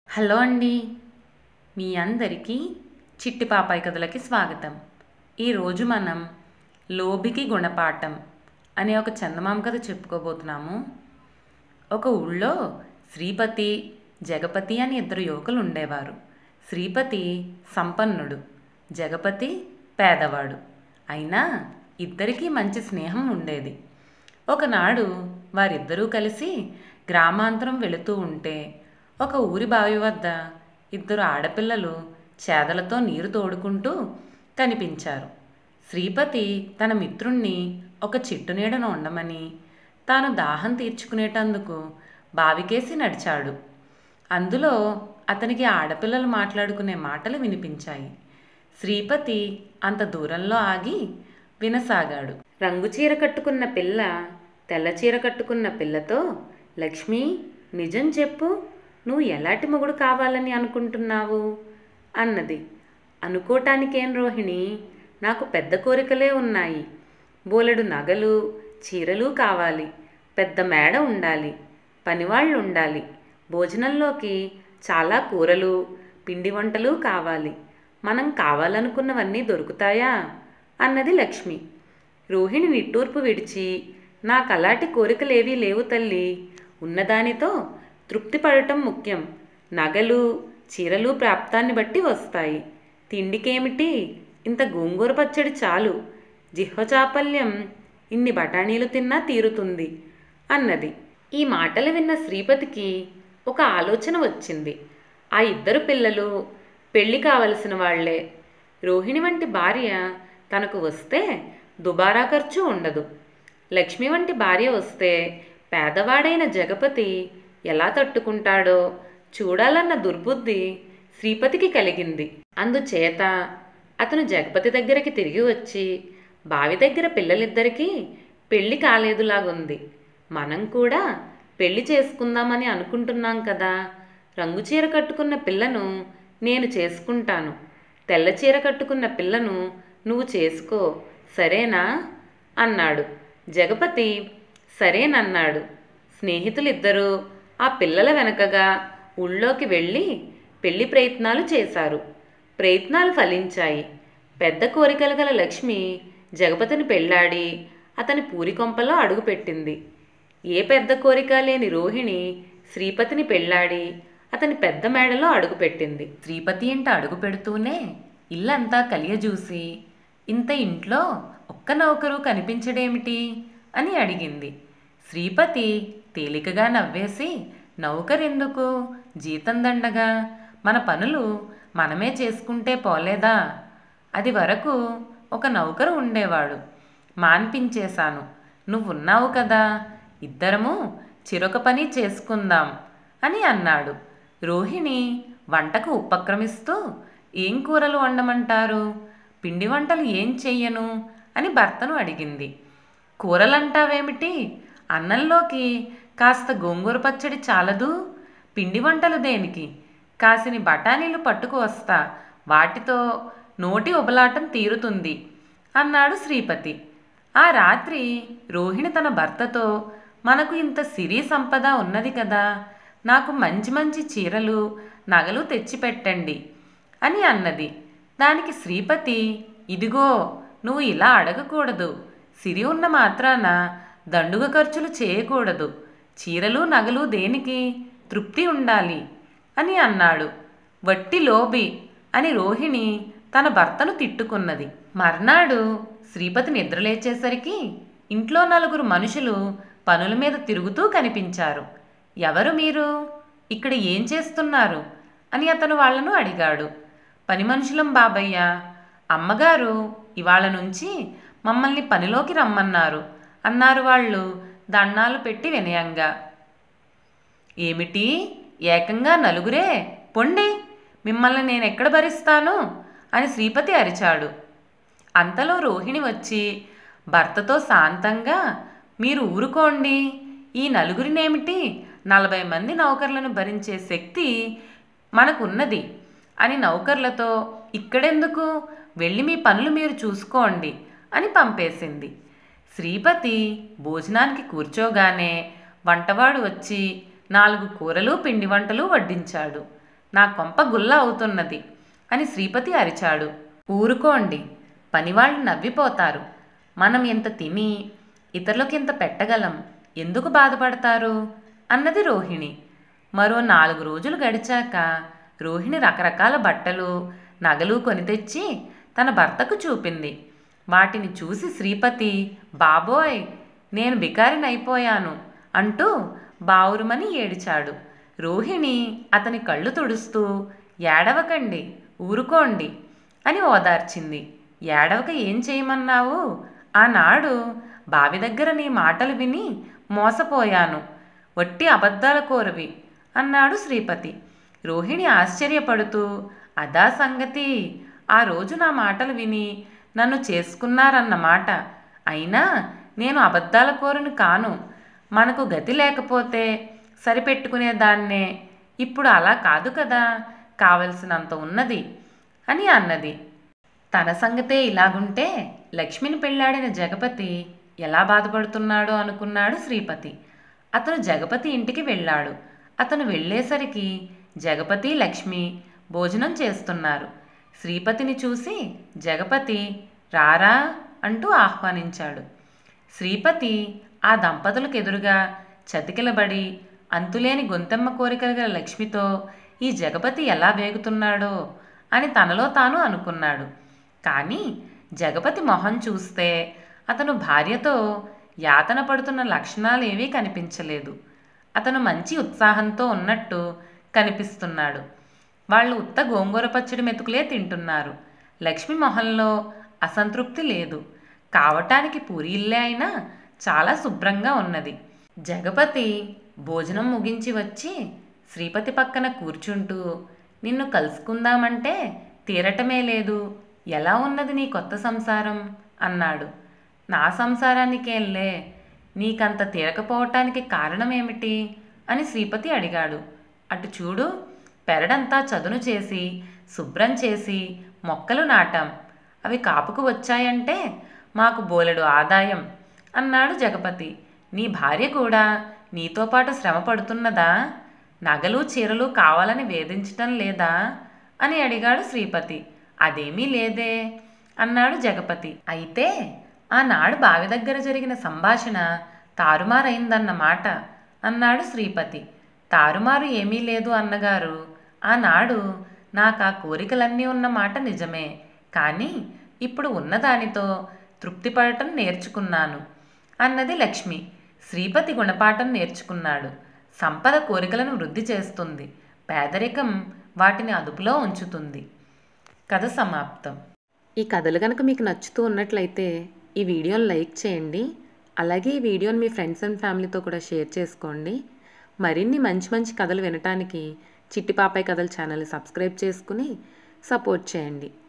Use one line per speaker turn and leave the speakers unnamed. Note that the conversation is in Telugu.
హలో అండి మీ అందరికీ చిట్టి పాపాయి కథలకి స్వాగతం ఈరోజు మనం లోబికి గుణపాఠం అనే ఒక చందమామ కథ చెప్పుకోబోతున్నాము ఒక ఊళ్ళో శ్రీపతి జగపతి అని ఇద్దరు యువకులు ఉండేవారు శ్రీపతి సంపన్నుడు జగపతి పేదవాడు అయినా ఇద్దరికీ మంచి స్నేహం ఉండేది ఒకనాడు వారిద్దరూ కలిసి గ్రామాంతరం వెళుతూ ఉంటే ఒక ఊరి బావి వద్ద ఇద్దరు ఆడపిల్లలు చేదలతో నీరు తోడుకుంటూ కనిపించారు శ్రీపతి తన మిత్రుణ్ణి ఒక చెట్టు నీడన ఉండమని తాను దాహం తీర్చుకునేటందుకు బావికేసి నడిచాడు అందులో అతనికి ఆడపిల్లలు మాట్లాడుకునే మాటలు వినిపించాయి శ్రీపతి అంత దూరంలో ఆగి వినసాగాడు రంగు చీర కట్టుకున్న పిల్ల తెల్ల చీర కట్టుకున్న పిల్లతో లక్ష్మి నిజం చెప్పు నువ్వు ఎలాంటి మొగుడు కావాలని అనుకుంటున్నావు అన్నది అనుకోటానికేం రోహిణి నాకు పెద్ద కోరికలే ఉన్నాయి బోలెడు నగలు చీరలు కావాలి పెద్ద మేడ ఉండాలి పనివాళ్ళు ఉండాలి భోజనంలోకి చాలా కూరలు పిండి వంటలు కావాలి మనం కావాలనుకున్నవన్నీ దొరుకుతాయా అన్నది లక్ష్మి రోహిణి నిట్టూర్పు విడిచి నాకు అలాంటి కోరికలేవీ లేవు తల్లి ఉన్నదానితో తృప్తి పడటం ముఖ్యం నగలు చీరలు ప్రాప్తాన్ని బట్టి వస్తాయి తిండికేమిటి ఇంత గోంగూర పచ్చడి చాలు జిహ్వ చాపల్యం ఇన్ని బఠానీలు తిన్నా తీరుతుంది అన్నది ఈ మాటలు విన్న శ్రీపతికి ఒక ఆలోచన వచ్చింది ఆ ఇద్దరు పిల్లలు పెళ్లి కావలసిన వాళ్లే రోహిణి వంటి భార్య తనకు వస్తే దుబారా ఖర్చు ఉండదు లక్ష్మి వంటి భార్య వస్తే పేదవాడైన జగపతి ఎలా తట్టుకుంటాడో చూడాలన్న దుర్బుద్ధి శ్రీపతికి కలిగింది అందుచేత అతను జగపతి దగ్గరికి తిరిగి వచ్చి బావి దగ్గర పిల్లలిద్దరికీ పెళ్లి కాలేదులాగుంది మనం కూడా పెళ్లి చేసుకుందామని అనుకుంటున్నాం కదా రంగు చీర కట్టుకున్న పిల్లను నేను చేసుకుంటాను తెల్ల చీర కట్టుకున్న పిల్లను నువ్వు చేసుకో సరేనా అన్నాడు జగపతి సరేనన్నాడు స్నేహితులిద్దరూ ఆ పిల్లల వెనకగా ఊళ్ళోకి వెళ్ళి పెళ్లి ప్రయత్నాలు చేశారు ప్రయత్నాలు ఫలించాయి పెద్ద కోరికలు గల లక్ష్మి జగపతిని పెళ్ళాడి అతని పూరికొంపలో అడుగుపెట్టింది ఏ పెద్ద కోరిక లేని రోహిణి శ్రీపతిని పెళ్ళాడి అతని పెద్ద మేడలో అడుగుపెట్టింది శ్రీపతి ఇంట అడుగు పెడుతూనే ఇల్లంతా కలియజూసి ఇంత ఇంట్లో ఒక్క నౌకరు కనిపించడేమిటి అని అడిగింది శ్రీపతి తేలికగా నవ్వేసి నౌకరెందుకు జీతం దండగా మన పనులు మనమే చేసుకుంటే పోలేదా అది వరకు ఒక నౌకరు ఉండేవాడు మాన్పించేశాను నువ్వున్నావు కదా ఇద్దరము చిరొక పని చేసుకుందాం అని అన్నాడు రోహిణి వంటకు ఉపక్రమిస్తూ ఏం కూరలు వండమంటారు పిండి వంటలు ఏం చెయ్యను అని భర్తను అడిగింది కూరలంటావేమిటి అన్నంలోకి కాస్త గోంగూర పచ్చడి చాలదు పిండి వంటలు దేనికి కాసిని బఠానీలు పట్టుకు వస్తా వాటితో నోటి ఉబలాటం తీరుతుంది అన్నాడు శ్రీపతి ఆ రాత్రి రోహిణి తన భర్తతో మనకు ఇంత సిరి సంపద ఉన్నది కదా నాకు మంచి మంచి చీరలు నగలు తెచ్చిపెట్టండి అని అన్నది దానికి శ్రీపతి ఇదిగో నువ్వు ఇలా అడగకూడదు సిరి ఉన్న మాత్రాన దండుగ ఖర్చులు చేయకూడదు చీరలు నగలు దేనికి తృప్తి ఉండాలి అని అన్నాడు వట్టి లోబి అని రోహిణి తన భర్తను తిట్టుకున్నది మర్నాడు శ్రీపతి నిద్రలేచేసరికి ఇంట్లో నలుగురు మనుషులు పనుల మీద తిరుగుతూ కనిపించారు ఎవరు మీరు ఇక్కడ ఏం చేస్తున్నారు అని అతను వాళ్లను అడిగాడు పని మనుషులం బాబయ్య అమ్మగారు ఇవాళ నుంచి మమ్మల్ని పనిలోకి రమ్మన్నారు అన్నారు వాళ్ళు దండాలు పెట్టి వినయంగా ఏమిటి ఏకంగా నలుగురే పొండి మిమ్మల్ని నేను ఎక్కడ భరిస్తాను అని శ్రీపతి అరిచాడు అంతలో రోహిణి వచ్చి భర్తతో శాంతంగా మీరు ఊరుకోండి ఈ నలుగురినేమిటి నలభై మంది నౌకర్లను భరించే శక్తి మనకున్నది అని నౌకర్లతో ఇక్కడెందుకు వెళ్ళి మీ పనులు మీరు చూసుకోండి అని పంపేసింది శ్రీపతి భోజనానికి కూర్చోగానే వంటవాడు వచ్చి నాలుగు కూరలు పిండి వంటలు వడ్డించాడు నా కొంప గుల్ల అవుతున్నది అని శ్రీపతి అరిచాడు ఊరుకోండి పనివాళ్ళు నవ్విపోతారు మనం ఇంత తిని ఇతరులకు ఇంత పెట్టగలం ఎందుకు బాధపడతారు అన్నది రోహిణి మరో నాలుగు రోజులు గడిచాక రోహిణి రకరకాల బట్టలు నగలు కొని తెచ్చి తన భర్తకు చూపింది వాటిని చూసి శ్రీపతి బాబోయ్ నేను బికారినైపోయాను అంటూ బావురుమని ఏడిచాడు రోహిణి అతని కళ్ళు తుడుస్తూ ఏడవకండి ఊరుకోండి అని ఓదార్చింది ఏడవక ఏం చేయమన్నావు ఆనాడు బావి దగ్గర నీ మాటలు విని మోసపోయాను వట్టి అబద్ధాల కోరవి అన్నాడు శ్రీపతి రోహిణి ఆశ్చర్యపడుతూ అదా సంగతి ఆ రోజు నా మాటలు విని నన్ను చేసుకున్నారన్నమాట అయినా నేను అబద్ధాల కోరుని కాను మనకు గతి లేకపోతే సరిపెట్టుకునేదాన్నే ఇప్పుడు అలా కాదు కదా కావలసినంత ఉన్నది అని అన్నది తన సంగతే ఇలాగుంటే లక్ష్మిని పెళ్ళాడిన జగపతి ఎలా బాధపడుతున్నాడో అనుకున్నాడు శ్రీపతి అతను జగపతి ఇంటికి వెళ్ళాడు అతను వెళ్ళేసరికి జగపతి లక్ష్మి భోజనం చేస్తున్నారు శ్రీపతిని చూసి జగపతి రారా అంటూ ఆహ్వానించాడు శ్రీపతి ఆ దంపతులకు ఎదురుగా చతికిలబడి అంతులేని గొంతెమ్మ కోరికలు గల లక్ష్మితో ఈ జగపతి ఎలా వేగుతున్నాడో అని తనలో తాను అనుకున్నాడు కానీ జగపతి మొహం చూస్తే అతను భార్యతో యాతన పడుతున్న లక్షణాలు ఏవీ కనిపించలేదు అతను మంచి ఉత్సాహంతో ఉన్నట్టు కనిపిస్తున్నాడు వాళ్ళు ఉత్త గోంగూర పచ్చడి మెతుకులే తింటున్నారు లక్ష్మి మొహంలో అసంతృప్తి లేదు కావటానికి పూరీల్లే అయినా చాలా శుభ్రంగా ఉన్నది జగపతి భోజనం ముగించి వచ్చి శ్రీపతి పక్కన కూర్చుంటూ నిన్ను కలుసుకుందామంటే తీరటమే లేదు ఎలా ఉన్నది నీ కొత్త సంసారం అన్నాడు నా సంసారానికేంలే నీకంత తీరకపోవటానికి కారణమేమిటి అని శ్రీపతి అడిగాడు అటు చూడు పెరడంతా చదును చేసి శుభ్రం చేసి మొక్కలు నాటాం అవి కాపుకు వచ్చాయంటే మాకు బోలెడు ఆదాయం అన్నాడు జగపతి నీ భార్య కూడా నీతో పాటు శ్రమ పడుతున్నదా నగలు చీరలు కావాలని వేధించటం లేదా అని అడిగాడు శ్రీపతి అదేమీ లేదే అన్నాడు జగపతి అయితే ఆనాడు బావి దగ్గర జరిగిన సంభాషణ తారుమారైందన్నమాట అన్నాడు శ్రీపతి తారుమారు ఏమీ లేదు అన్నగారు ఆనాడు నాకు ఆ కోరికలన్నీ ఉన్న మాట నిజమే కానీ ఇప్పుడు ఉన్నదానితో తృప్తిపడటం నేర్చుకున్నాను అన్నది లక్ష్మి శ్రీపతి గుణపాఠం నేర్చుకున్నాడు సంపద కోరికలను వృద్ధి చేస్తుంది పేదరికం వాటిని అదుపులో ఉంచుతుంది కథ సమాప్తం
ఈ కథలు కనుక మీకు నచ్చుతూ ఉన్నట్లయితే ఈ వీడియోని లైక్ చేయండి అలాగే ఈ వీడియోని మీ ఫ్రెండ్స్ అండ్ ఫ్యామిలీతో కూడా షేర్ చేసుకోండి మరిన్ని మంచి మంచి కథలు వినటానికి చిట్టి పాపాయ్ కథల ఛానల్ని సబ్స్క్రైబ్ చేసుకుని సపోర్ట్ చేయండి